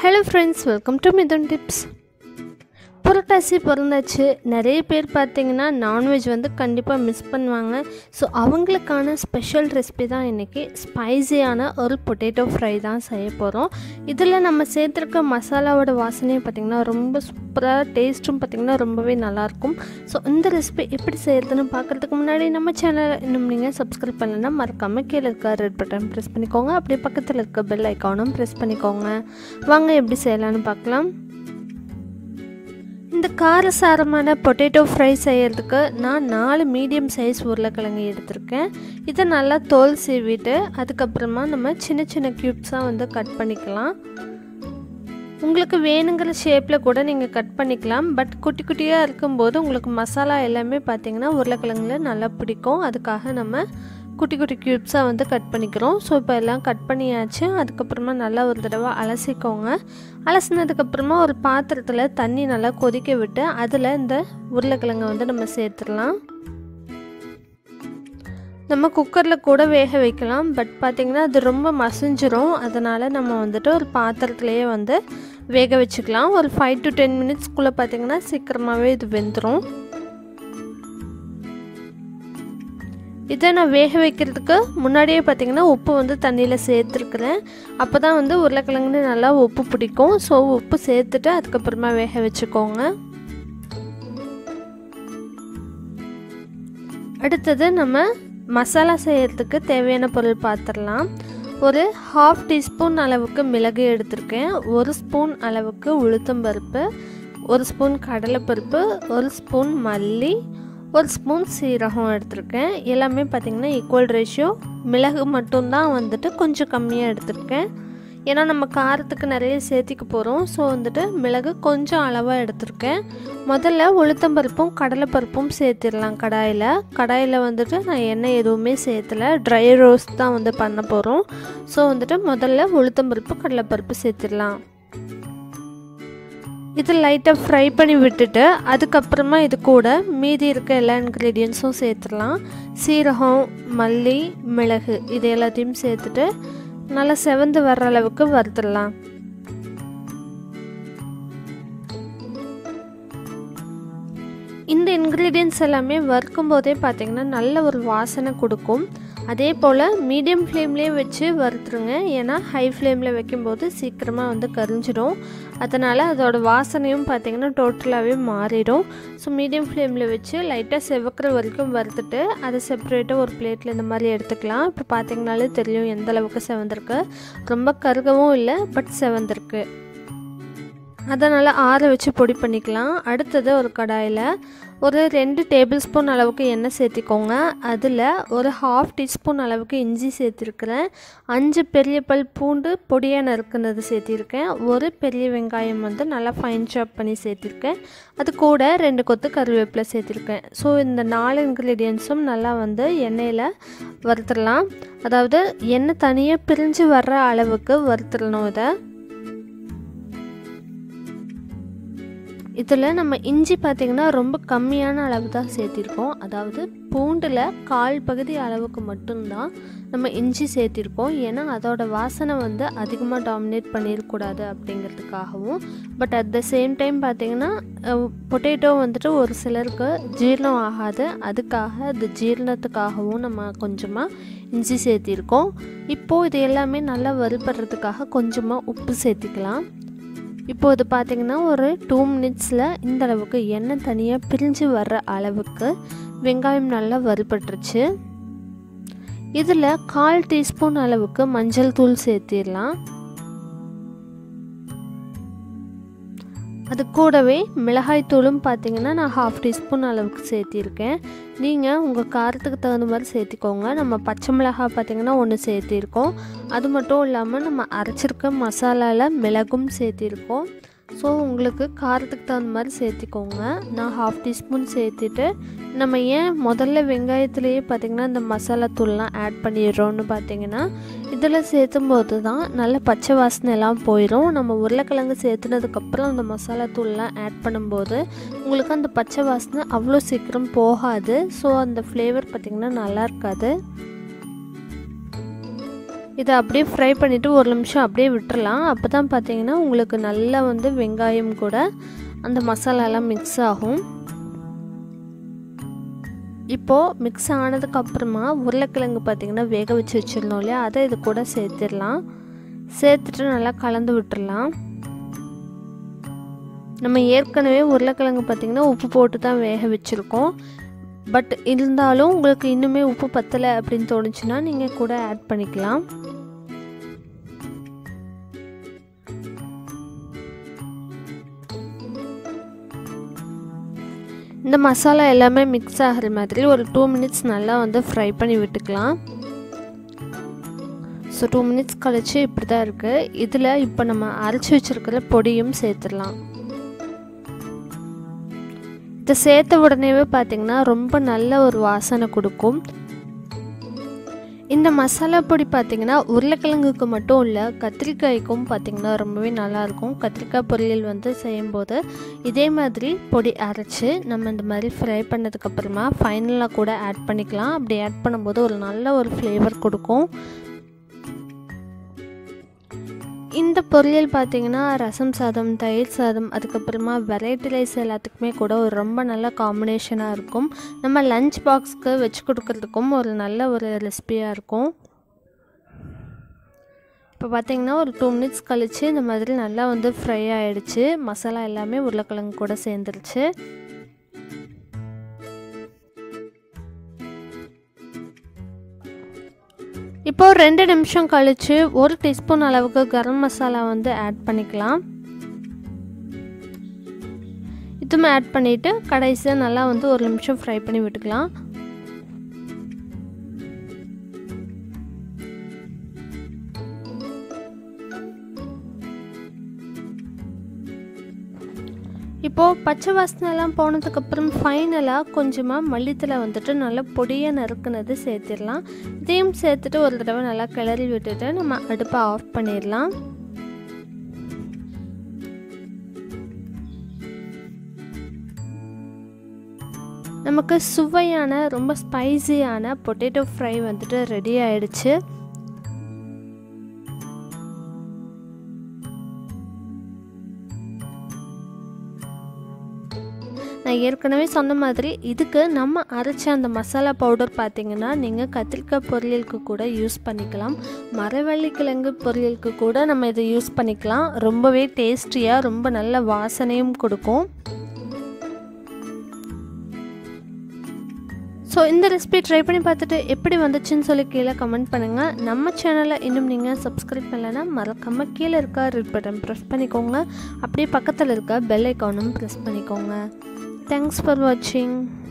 hello friends welcome to Mithun tips Purattasi பிறந்தாச்சு நிறைய பேர் பார்த்தீங்கன்னா நான்வெஜ் வந்து கண்டிப்பாக மிஸ் பண்ணுவாங்க ஸோ அவங்களுக்கான ஸ்பெஷல் ரெசிபி தான் இன்றைக்கி ஸ்பைசியான ஒரு பொட்டேட்டோ ஃப்ரை தான் செய்ய போகிறோம் இதில் நம்ம சேர்த்துருக்க மசாலாவோட வாசனையும் பார்த்திங்கன்னா ரொம்ப சூப்பராக டேஸ்ட்டும் பார்த்திங்கன்னா ரொம்பவே நல்லாயிருக்கும் ஸோ இந்த ரெசிபி எப்படி செய்கிறதுன்னு பார்க்குறதுக்கு முன்னாடி நம்ம சேனலை இன்னும் நீங்கள் சப்ஸ்கிரைப் பண்ணலைன்னா மறக்காமல் கீழே இருக்க ரெட் பட்டன் ப்ரெஸ் பண்ணிக்கோங்க அப்படியே பக்கத்தில் இருக்க பெல் ஐக்கானும் ப்ரெஸ் பண்ணிக்கோங்க வாங்க எப்படி செய்யலான்னு பார்க்கலாம் இந்த காரசாரமான பொட்டேட்டோ ஃப்ரை செய்கிறதுக்கு நான் நாலு மீடியம் சைஸ் உருளைக்கிழங்கு எடுத்திருக்கேன் இதை நல்லா தோல் சீவிட்டு அதுக்கப்புறமா நம்ம சின்ன சின்ன க்யூப்ஸாக வந்து கட் பண்ணிக்கலாம் உங்களுக்கு வேணுங்கிற ஷேப்பில் கூட நீங்கள் கட் பண்ணிக்கலாம் பட் குட்டி குட்டியாக இருக்கும்போது உங்களுக்கு மசாலா எல்லாமே பார்த்தீங்கன்னா உருளைக்கிழங்குல நல்லா பிடிக்கும் அதுக்காக நம்ம குட்டி குட்டி க்யூப்ஸாக வந்து கட் பண்ணிக்கிறோம் ஸோ இப்போ எல்லாம் கட் பண்ணியாச்சு அதுக்கப்புறமா நல்லா ஒரு தடவை அலசிக்கோங்க அலசினதுக்கப்புறமா ஒரு பாத்திரத்தில் தண்ணி நல்லா கொதிக்க விட்டு அதில் இந்த உருளைக்கிழங்கை வந்து நம்ம சேர்த்துடலாம் நம்ம குக்கரில் கூட வேக வைக்கலாம் பட் பார்த்திங்கன்னா அது ரொம்ப மசிஞ்சிரும் அதனால் நம்ம வந்துட்டு ஒரு பாத்திரத்துலேயே வந்து வேக வச்சுக்கலாம் ஒரு ஃபைவ் டு டென் மினிட்ஸ்க்குள்ளே பார்த்திங்கன்னா சீக்கிரமாகவே இது வெந்துடும் இதை நான் வேக வைக்கிறதுக்கு முன்னாடியே பார்த்திங்கன்னா உப்பு வந்து தண்ணியில் சேர்த்துருக்குறேன் அப்போ தான் வந்து உருளைக்கிழங்குன்னு நல்லா உப்பு பிடிக்கும் ஸோ உப்பு சேர்த்துட்டு அதுக்கப்புறமா வேக வச்சுக்கோங்க அடுத்தது நம்ம மசாலா செய்கிறதுக்கு தேவையான பொருள் பார்த்துடலாம் ஒரு ஹாஃப் டீஸ்பூன் அளவுக்கு மிளகு எடுத்திருக்கேன் ஒரு ஸ்பூன் அளவுக்கு உளுத்தம்பருப்பு ஒரு ஸ்பூன் கடலைப்பருப்பு ஒரு ஸ்பூன் மல்லி ஒரு ஸ்பூன் சீரகம் எடுத்திருக்கேன் எல்லாமே பார்த்திங்கன்னா ஈக்குவல் ரேஷியோ மிளகு மட்டும்தான் வந்துட்டு கொஞ்சம் கம்மியாக எடுத்திருக்கேன் ஏன்னா நம்ம காரத்துக்கு நிறைய சேர்த்திக்க போகிறோம் ஸோ வந்துட்டு மிளகு கொஞ்சம் அளவாக எடுத்திருக்கேன் முதல்ல உளுத்தம்பருப்பும் கடலைப்பருப்பும் சேர்த்திடலாம் கடாயில் கடாயில் வந்துட்டு நான் எண்ணெய் எதுவுமே சேர்த்தலை ட்ரை ரோஸ்ட் தான் வந்து பண்ண போகிறோம் ஸோ வந்துட்டு முதல்ல உளுத்தம்பருப்பு கடலைப்பருப்பு சேர்த்திடலாம் இது லைட்டாக ஃப்ரை பண்ணி விட்டுட்டு அதுக்கப்புறமா இது கூட மீதி இருக்க எல்லா இன்க்ரீடியன்ஸும் சேர்த்துடலாம் சீரகம் மல்லி மிளகு இது எல்லாத்தையும் சேர்த்துட்டு நல்லா செவந்து வர்ற அளவுக்கு வறுத்துடலாம் இந்த இன்க்ரீடியன்ஸ் எல்லாமே வறுக்கும் போதே பார்த்திங்கன்னா நல்ல ஒரு வாசனை கொடுக்கும் அதே போல் மீடியம் ஃப்ளேம்லேயே வச்சு வறுத்துருங்க ஏன்னா ஹை ஃப்ளேமில் வைக்கும்போது சீக்கிரமாக வந்து கரிஞ்சிடும் அதனால் அதோட வாசனையும் பார்த்திங்கன்னா டோட்டலாகவே மாறிடும் ஸோ மீடியம் ஃப்ளேமில் வச்சு லைட்டாக செவக்கிற வரைக்கும் வறுத்துட்டு அதை செப்பரேட்டாக ஒரு பிளேட்டில் இந்த மாதிரி எடுத்துக்கலாம் இப்போ பார்த்திங்கனாலே தெரியும் எந்த அளவுக்கு செவந்திருக்கு ரொம்ப கருகவும் இல்லை பட் செவந்திருக்கு அதனால் ஆற வச்சு பொடி பண்ணிக்கலாம் அடுத்தது ஒரு கடாயில் ஒரு ரெண்டு டேபிள் ஸ்பூன் அளவுக்கு எண்ணெய் சேர்த்திக்கோங்க அதில் ஒரு ஹாஃப் டீஸ்பூன் அளவுக்கு இஞ்சி சேர்த்துருக்குறேன் அஞ்சு பெரிய பல் பூண்டு பொடியாக நறுக்குனது சேர்த்திருக்கேன் ஒரு பெரிய வெங்காயம் வந்து நல்லா ஃபைன் சாப் பண்ணி சேர்த்திருக்கேன் அது கூட ரெண்டு கொத்து கருவேப்பிலை சேர்த்திருக்கேன் ஸோ இந்த நாலு இன்க்ரீடியன்ஸும் நல்லா வந்து எண்ணெயில் வறுத்துடலாம் அதாவது எண்ணெய் தனியாக பிரிஞ்சு வர்ற அளவுக்கு வறுத்துடணும் இதை இதில் நம்ம இஞ்சி பார்த்திங்கன்னா ரொம்ப கம்மியான அளவு தான் சேர்த்திருக்கோம் அதாவது பூண்டில் கால் பகுதி அளவுக்கு மட்டும்தான் நம்ம இஞ்சி சேர்த்திருக்கோம் ஏன்னா அதோட வாசனை வந்து அதிகமாக டாமினேட் பண்ணிடக்கூடாது அப்படிங்கிறதுக்காகவும் but at the same time பார்த்திங்கன்னா பொட்டேட்டோ வந்துட்டு ஒரு சிலருக்கு ஜீரணம் ஆகாது அதுக்காக அது ஜீரணத்துக்காகவும் நம்ம கொஞ்சமாக இஞ்சி சேர்த்திருக்கோம் இப்போது இது எல்லாமே நல்லா வறுபடுறதுக்காக கொஞ்சமாக உப்பு சேர்த்திக்கலாம் இப்போது இது பார்த்திங்கன்னா ஒரு டூ மினிட்ஸில் இந்த அளவுக்கு எண்ணெய் தனியாக பிரிஞ்சு வர்ற அளவுக்கு வெங்காயம் நல்லா வறுபட்டுருச்சு இதில் கால் டீஸ்பூன் அளவுக்கு மஞ்சள் தூள் சேர்த்திடலாம் அது கூடவே மிளகாய் தூளும் பார்த்திங்கன்னா நான் ஹாஃப் டீஸ்பூன் அளவுக்கு சேர்த்திருக்கேன் நீங்கள் உங்கள் காரத்துக்கு தகுந்த மாதிரி சேர்த்திக்கோங்க நம்ம பச்சை மிளகாய் பார்த்திங்கன்னா ஒன்று சேர்த்திருக்கோம் அது மட்டும் இல்லாமல் நம்ம அரைச்சிருக்க மசாலாவில் மிளகும் சேர்த்திருக்கோம் ஸோ உங்களுக்கு காரத்துக்கு தகுந்த மாதிரி சேர்த்திக்கோங்க நான் ஹாஃப் டீஸ்பூன் சேர்த்திட்டு நம்ம ஏன் முதல்ல வெங்காயத்துலேயே பார்த்திங்கன்னா இந்த மசாலா தூள்லாம் ஆட் பண்ணிடுறோன்னு பார்த்திங்கன்னா இதில் சேர்த்தும் போது தான் நல்ல பச்சை வாசனை எல்லாம் போயிடும் நம்ம உருளைக்கிழங்கு சேர்த்துனதுக்கப்புறம் அந்த மசாலா தூள்லாம் ஆட் பண்ணும்போது உங்களுக்கு அந்த பச்சை வாசனை அவ்வளோ சீக்கிரம் போகாது ஸோ அந்த ஃப்ளேவர் பார்த்திங்கன்னா நல்லா இருக்காது இதை அப்படியே ஃப்ரை பண்ணிவிட்டு ஒரு நிமிஷம் அப்படியே விட்டுறலாம் அப்போ தான் பார்த்தீங்கன்னா உங்களுக்கு நல்லா வந்து வெங்காயம் கூட அந்த மசாலாலாம் மிக்ஸ் ஆகும் இப்போது மிக்ஸ் ஆனதுக்கப்புறமா உருளைக்கிழங்கு பார்த்திங்கன்னா வேக வச்சு வச்சிடணும் இல்லையா அதை இது கூட சேர்த்துடலாம் சேர்த்துட்டு நல்லா கலந்து விட்டுடலாம் நம்ம ஏற்கனவே உருளைக்கிழங்கு பார்த்திங்கன்னா உப்பு போட்டு தான் வேக வச்சுருக்கோம் பட் இருந்தாலும் உங்களுக்கு இன்னுமே உப்பு பத்தலை அப்படின்னு தோணுச்சுன்னா நீங்கள் கூட ஆட் பண்ணிக்கலாம் இந்த மசாலா எல்லாமே மிக்ஸ் ஆகிற மாதிரி ஒரு டூ மினிட்ஸ் நல்லா வந்து ஃப்ரை பண்ணி விட்டுக்கலாம் ஸோ டூ மினிட்ஸ் கழித்து இப்படி தான் இருக்குது இதில் இப்போ நம்ம அரைச்சி வச்சுருக்கிற பொடியும் சேர்த்துடலாம் இதை சேர்த்த உடனேவே பார்த்திங்கன்னா ரொம்ப நல்ல ஒரு வாசனை கொடுக்கும் இந்த மசாலா பொடி பார்த்திங்கன்னா உருளைக்கிழங்குக்கு மட்டும் இல்லை கத்திரிக்காய்க்கும் பார்த்திங்கன்னா ரொம்பவே நல்லாயிருக்கும் கத்திரிக்காய் பொரியல் வந்து செய்யும்போது இதே மாதிரி பொடி அரைச்சி நம்ம இந்த மாதிரி ஃப்ரை பண்ணதுக்கப்புறமா ஃபைனலாக கூட ஆட் பண்ணிக்கலாம் அப்படி ஆட் பண்ணும்போது ஒரு நல்ல ஒரு ஃப்ளேவர் கொடுக்கும் இந்த பொரியல் பார்த்திங்கன்னா ரசம் சாதம் தயிர் சாதம் அதுக்கப்புறமா வெரைட்டி ரைஸ் எல்லாத்துக்குமே கூட ஒரு ரொம்ப நல்ல காம்பினேஷனாக இருக்கும் நம்ம லஞ்ச் பாக்ஸ்க்கு வச்சு கொடுக்குறதுக்கும் ஒரு நல்ல ஒரு ரெசிபியாக இருக்கும் இப்போ பார்த்திங்கன்னா ஒரு டூ மினிட்ஸ் கழித்து இந்த மாதிரி நல்லா வந்து ஃப்ரை ஆகிடுச்சு மசாலா எல்லாமே உருளைக்கிழங்கு கூட சேர்ந்துருச்சு இப்போது ரெண்டு நிமிஷம் கழித்து ஒரு டீஸ்பூன் அளவுக்கு கரம் மசாலா வந்து ஆட் பண்ணிக்கலாம் இதுமே ஆட் பண்ணிவிட்டு கடைசியாக நல்லா வந்து ஒரு நிமிஷம் ஃப்ரை பண்ணி விட்டுக்கலாம் இப்போது பச்சை வாசனைலாம் போனதுக்கப்புறம் ஃபைனலாக கொஞ்சமாக மல்லித்தலை வந்துட்டு நல்லா பொடியாக நறுக்குனது சேர்த்திடலாம் இதையும் சேர்த்துட்டு ஒரு தடவை நல்லா கிளறி விட்டுட்டு நம்ம அடுப்பை ஆஃப் பண்ணிடலாம் நமக்கு சுவையான ரொம்ப ஸ்பைசியான பொட்டேட்டோ ஃப்ரை வந்துட்டு ரெடி ஆயிடுச்சு நான் ஏற்கனவே சொன்ன மாதிரி இதுக்கு நம்ம அரைச்ச அந்த மசாலா பவுடர் பார்த்திங்கன்னா நீங்கள் கத்திரிக்காய் பொரியலுக்கு கூட யூஸ் பண்ணிக்கலாம் மரவள்ளி கிழங்கு பொரியலுக்கு கூட நம்ம இதை யூஸ் பண்ணிக்கலாம் ரொம்பவே டேஸ்டியாக ரொம்ப நல்ல வாசனையும் கொடுக்கும் ஸோ இந்த ரெசிபி ட்ரை பண்ணி பார்த்துட்டு எப்படி வந்துச்சுன்னு சொல்லி கீழே கமெண்ட் பண்ணுங்கள் நம்ம சேனலை இன்னும் நீங்கள் சப்ஸ்கிரைப் பண்ணலைன்னா மறக்காமல் கீழே இருக்க ரெட் பட்டன் ப்ரெஸ் பண்ணிக்கோங்க அப்படியே பக்கத்தில் இருக்க பெல் ஐக்கானும் ப்ரெஸ் பண்ணிக்கோங்க தேங்க்ஸ் ஃபார் வாட்சிங்